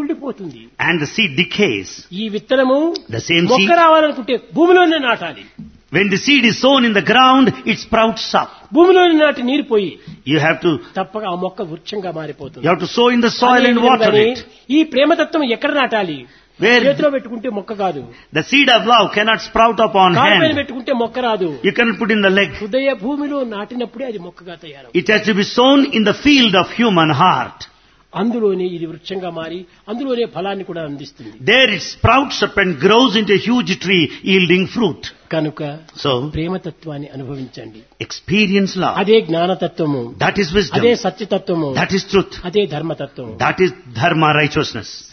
కుళ్ళిపోతుంది and the seed decays. ఈ విత్తనము The same మొక్క seed. రావాలనుకుంటే భూమిలోనే నాటాలి When the seed is sown in the ground, it sprouts up. భూమిలోనే నాటి నీరు పోయి You have to, తప్పక ఆ మొక్క వృక్షంగా మారిపోతుంది you have to sow in the soil అదే and water విధంగానే it. ఈ ప్రేమతత్వం ఎక్కడ నాటాలి Where- చేతిలో పెట్టుకుంటే మొక్క కాదు The seed of love cannot sprout up on కాలు పైన hand. పెట్టుకుంటే మొక్క రాదు You cannot put in the leg. హృదయ భూమిలో నాటినప్పుడే అది మొక్కగా తయారవు It has to be sown in the field of human heart. అందులోనే ఇది వృక్షంగా మారి అందులోనే ఫలాన్ని కూడా అందిస్తుంది There it sprouts up and grows into a huge tree yielding fruit. కనుక So, ప్రేమతత్వాన్ని అనుభవించండి experience love. అదే జ్ఞానతత్వము That is అదే wisdom. సత్యతత్వము That is truth. అదే ధర్మతత్వము That is dharma righteousness.